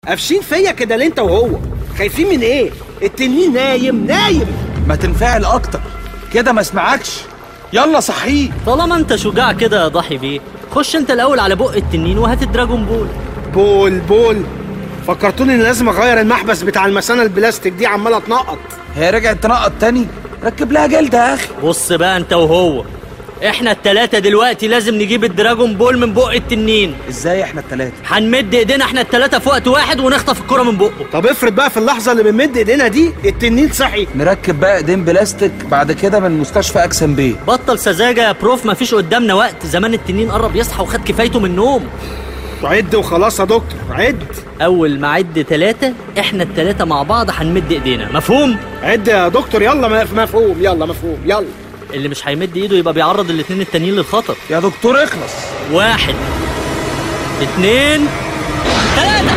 قافشين فيا كده ليه انت وهو خايفين من ايه التنين نايم نايم ما تنفعل اكتر كده ما اسمعكش يلا صحيه طالما انت شجاع كده يا ضحي بيه خش انت الاول على بق التنين وهات الدراجون بول بول بول فكرتوني اني لازم اغير المحبس بتاع المثانه البلاستيك دي عماله تنقط هي رجعت تنقط تاني ركب لها جلد يا اخي بص بقى انت وهو احنا التلاتة دلوقتي لازم نجيب الدراجون بول من بق التنين ازاي احنا التلاتة هنمد ايدينا احنا التلاتة في وقت واحد ونخطف الكرة من بقه طب افرض بقى في اللحظه اللي بنمد ايدينا دي التنين صحي نركب بقى ايدين بلاستيك بعد كده من مستشفى اكسن بيه بطل سذاجة يا بروف مفيش قدامنا وقت زمان التنين قرب يصحى وخد كفايته من النوم عد وخلاص يا دكتور عد اول ما عد تلاتة احنا التلاتة مع بعض هنمد ايدينا مفهوم عد يا دكتور يلا مف- مفهوم يلا مفهوم يلا اللي مش هيمد ايده يبقى بيعرض الاتنين التانيين للخطر يا دكتور اخلص واحد اتنين تلاتة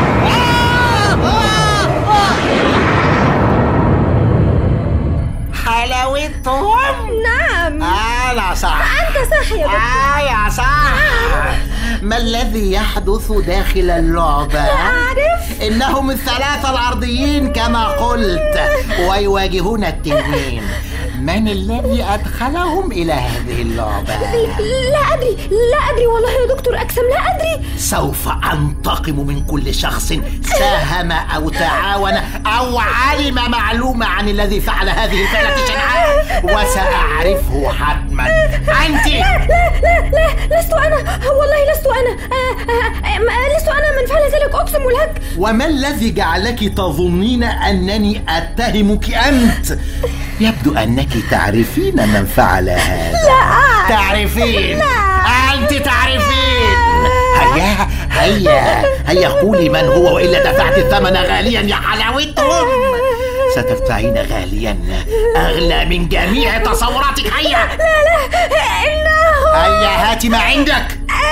حلاوتهم نعم أنا صح أنت صح يا دكتور آه يا صح ما الذي يحدث داخل اللعبة؟ أعرف إنهم الثلاثة الأرضيين كما قلت ويواجهون التنين من الذي أدخلهم إلى هذه اللعبة؟ لا أدري لا أدري والله يا دكتور أكسم لا أدري سوف أنتقم من كل شخص ساهم أو تعاون أو علم معلومة عن الذي فعل هذه الفعلة الشنعاء وسأعرفه حتما أنت لا لا لا لست أنا والله لست أنا آه، آه، آه، لست أنا من فعل ذلك أقسم لك وما الذي جعلك تظنين أنني أتهمك أنت؟ يبدو أنك تعرفين من فعل هذا لا تعرفين أنت تعرفين هيا هيا هيا قولي من هو وإلا دفعت الثمن غاليا يا حلاوتهم ستدفعين غاليا أغلى من جميع تصوراتك هيا إنه هيا هاتي ما عندك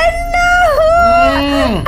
إنه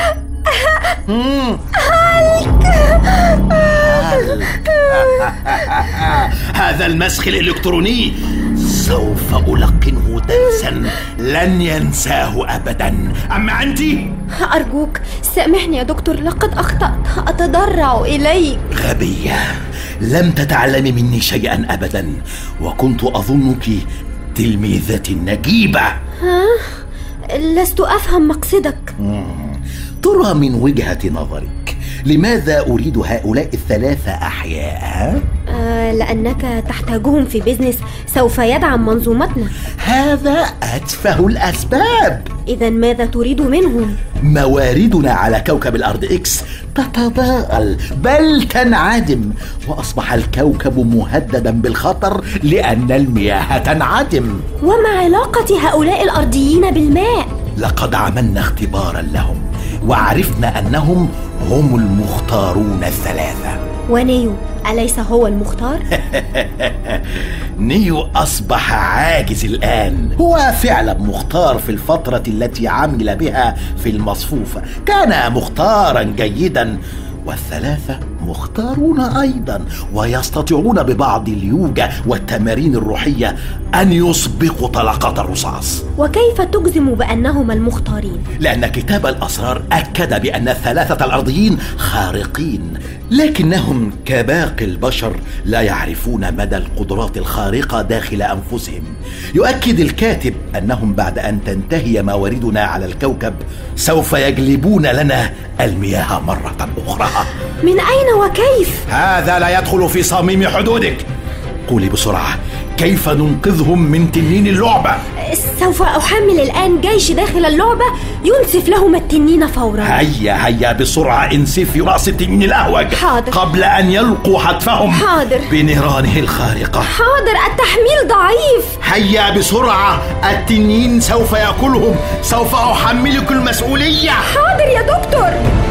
هذا المسخ الإلكتروني سوف ألقنه درسا لن ينساه أبدا أما أنت أرجوك سامحني يا دكتور لقد أخطأت أتضرع إليك غبية لم تتعلمي مني شيئا أبدا وكنت أظنك تلميذتي النجيبة لست أفهم مقصدك ترى من وجهة نظرك لماذا أريد هؤلاء الثلاثة أحياء؟ آه لأنك تحتاجهم في بيزنس سوف يدعم منظومتنا هذا أتفه الأسباب إذا ماذا تريد منهم؟ مواردنا على كوكب الأرض إكس تتضاءل بل تنعدم وأصبح الكوكب مهددا بالخطر لأن المياه تنعدم وما علاقة هؤلاء الأرضيين بالماء؟ لقد عملنا اختبارا لهم وعرفنا أنهم هم المختارون الثلاثة ونيو أليس هو المختار؟ نيو أصبح عاجز الآن هو فعلا مختار في الفترة التي عمل بها في المصفوفة كان مختارا جيدا والثلاثة مختارون أيضا ويستطيعون ببعض اليوجا والتمارين الروحية أن يسبقوا طلقات الرصاص وكيف تجزم بأنهما المختارين؟ لأن كتاب الأسرار أكد بأن الثلاثة الأرضيين خارقين لكنهم كباقي البشر لا يعرفون مدى القدرات الخارقة داخل أنفسهم يؤكد الكاتب أنهم بعد أن تنتهي مواردنا على الكوكب سوف يجلبون لنا المياه مرة أخرى من أين وكيف؟ هذا لا يدخل في صميم حدودك قولي بسرعة كيف ننقذهم من تنين اللعبة سوف أحمل الآن جيش داخل اللعبة ينسف لهما التنين فورا هيا هيا بسرعة انسفي رأس التنين الأهوج حاضر. قبل أن يلقوا حتفهم حاضر. بنيرانه الخارقة حاضر التحميل ضعيف هيا بسرعة التنين سوف يأكلهم سوف أحملك المسؤولية حاضر يا دكتور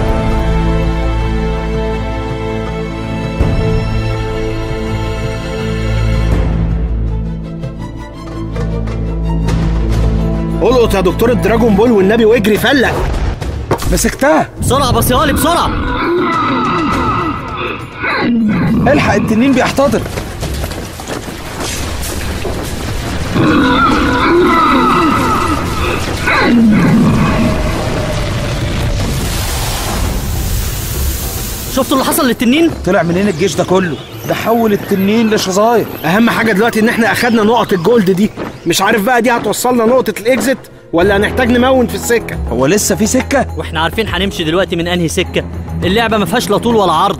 القط يا دكتور الدراجون بول والنبي واجري فلق مسكتها بسرعة بصيالي بسرعة الحق التنين بيحتضر شفتوا اللي حصل للتنين طلع منين الجيش ده كله ده حول التنين لشظاير اهم حاجه دلوقتي ان احنا اخدنا نقط الجولد دي مش عارف بقى دي هتوصلنا نقطه الاكزit ولا هنحتاج نمون في السكه هو لسه في سكه واحنا عارفين هنمشي دلوقتي من انهي سكه اللعبه ما فيهاش لا طول ولا عرض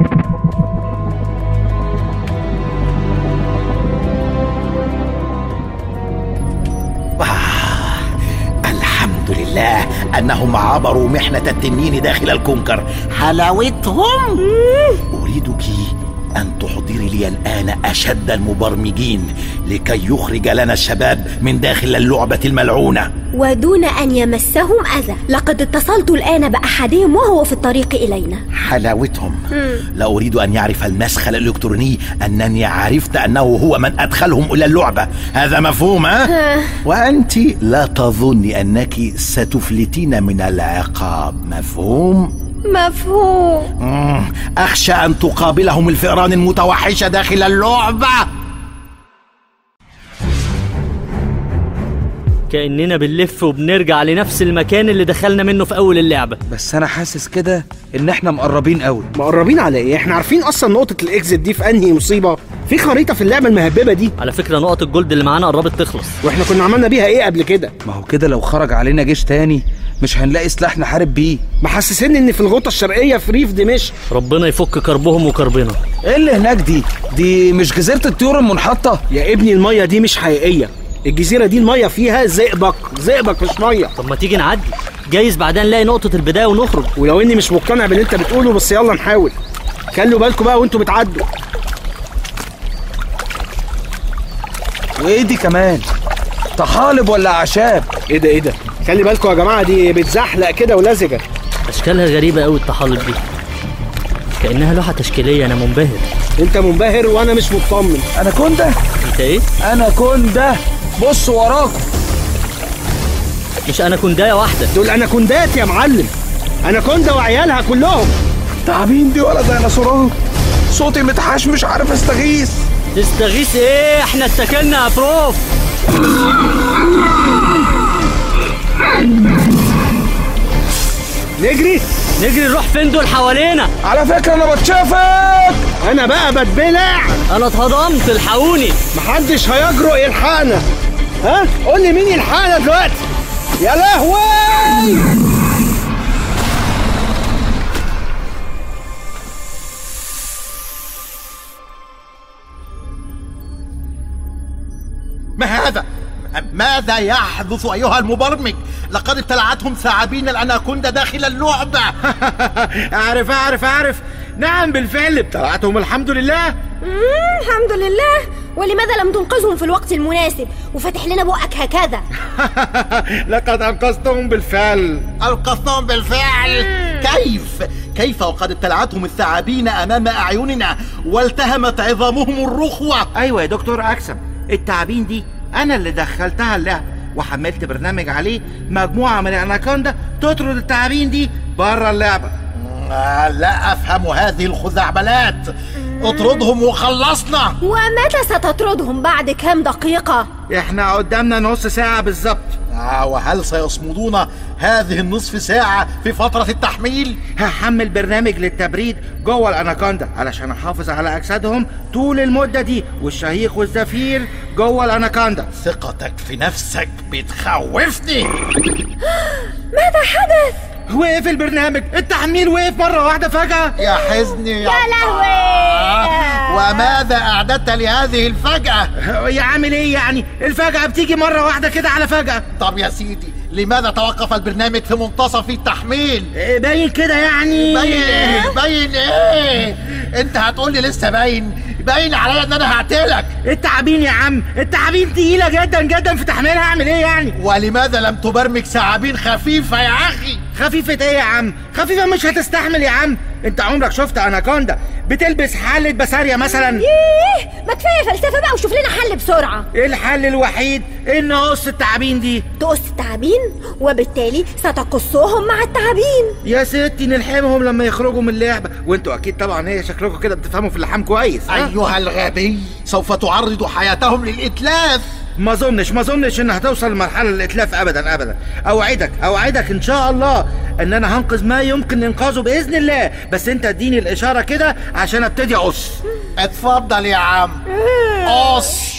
الحمد لله أنهم عبروا محنة التنين داخل الكونكر حلاوتهم أريدك أن تحضري لي الآن أشد المبرمجين لكي يخرج لنا الشباب من داخل اللعبة الملعونة ودون أن يمسهم أذى لقد اتصلت الآن بأحدهم وهو في الطريق إلينا حلاوتهم لا أريد أن يعرف المسخ الإلكتروني أنني عرفت أنه هو من أدخلهم إلى اللعبة هذا مفهوم ها؟ وأنت لا تظني أنك ستفلتين من العقاب مفهوم؟ مفهوم مم، أخشى أن تقابلهم الفئران المتوحشة داخل اللعبة كاننا بنلف وبنرجع لنفس المكان اللي دخلنا منه في اول اللعبه بس انا حاسس كده ان احنا مقربين قوي مقربين على ايه احنا عارفين اصلا نقطه الاكزit دي في انهي مصيبه في خريطه في اللعبه المهببه دي على فكره نقط الجولد اللي معانا قربت تخلص واحنا كنا عملنا بيها ايه قبل كده ما هو كده لو خرج علينا جيش تاني مش هنلاقي سلاح نحارب بيه محسسني ان في الغوطه الشرقيه في ريف دمشق ربنا يفك كربهم وكربنا ايه اللي هناك دي دي مش جزيره الطيور المنحطه يا ابني الميه دي مش حقيقيه الجزيره دي الميه فيها زئبق زئبق مش ميه طب ما تيجي نعدي جايز بعدين نلاقي نقطه البدايه ونخرج ولو اني مش مقتنع باللي انت بتقوله بس يلا نحاول خلوا بالكم بقى وانتوا بتعدوا وايه دي كمان طحالب ولا اعشاب ايه ده ايه ده خلي بالكم يا جماعه دي بتزحلق كده ولزجه اشكالها غريبه قوي الطحالب دي كانها لوحه تشكيليه انا منبهر انت منبهر وانا مش مطمن انا كنده انت ايه انا كنده بص وراكم مش انا كندايه واحده دول اناكوندات يا معلم اناكوندا وعيالها كلهم تعبين دي ولا ديناصورات صوتي متحاش مش عارف استغيث تستغيث ايه احنا اتكلنا يا بروف نجري نجري نروح فين دول حوالينا على فكره انا بتشافك انا بقى بتبلع انا اتهضمت الحقوني محدش هيجرؤ يلحقنا ها قول لي مين يلحقنا دلوقتي يا لهوي ما هذا؟ ماذا يحدث أيها المبرمج؟ لقد ابتلعتهم ثعابين الأناكوندا داخل اللعبة اعرف اعرف اعرف نعم بالفعل ابتلعتهم الحمد لله مم، الحمد لله ولماذا لم تنقذهم في الوقت المناسب وفتح لنا بقك هكذا لقد انقذتهم بالفعل أنقذتهم بالفعل كيف؟ كيف وقد ابتلعتهم الثعابين أمام أعيننا والتهمت عظامهم الرخوة ايوه يا دكتور اكسب التعابين دي انا اللي دخلتها اللعبه وحملت برنامج عليه مجموعه من الاناكوندا تطرد التعابين دي بره اللعبه آه، لا أفهم هذه الخزعبلات اطردهم وخلصنا ومتى ستطردهم بعد كام دقيقة؟ احنا قدامنا نص ساعه بالظبط آه وهل سيصمدون هذه النصف ساعة في فترة التحميل؟ هحمل برنامج للتبريد جوه الاناكوندا علشان احافظ على اجسادهم طول المده دي والشهيق والزفير جوه الاناكوندا ثقتك في نفسك بتخوفني ماذا حدث؟ وقف البرنامج التحميل وقف مره واحده فجاه يا حزني يا, يا لهوي وماذا أعددت لهذه الفجأة؟ يعمل ايه يعني الفجأة بتيجي مرة واحدة كده على فجأة طب يا سيدي لماذا توقف البرنامج في منتصف التحميل؟ إيه، باين كده يعني باين ايه؟ باين ايه؟ انت هتقولي لسه باين باين عليا ان انا هقتلك التعابين يا عم التعابين تقيلة جدا جدا في تحميلها اعمل ايه يعني ولماذا لم تبرمج ثعابين خفيفة يا اخي؟ خفيفة ايه يا عم خفيفة مش هتستحمل يا عم انت عمرك شفت اناكوندا بتلبس حلة بسارية مثلا ايه ما كفايه فلسفه بقى وشوف لنا حل بسرعه الحل الوحيد ان اقص التعابين دي تقص التعابين وبالتالي ستقصهم مع التعابين يا ستي نلحمهم لما يخرجوا من اللعبة وانتوا اكيد طبعا هي شكلكم كده بتفهموا في اللحام كويس ها؟ ايها الغبي سوف تعرض حياتهم للاتلاف ما اظنش ما اظنش ان هتوصل لمرحله الاتلاف ابدا ابدا اوعدك اوعدك ان شاء الله ان انا هنقذ ما يمكن انقاذه باذن الله بس انت اديني الاشاره كده عشان ابتدي اقص اتفضل يا عم قص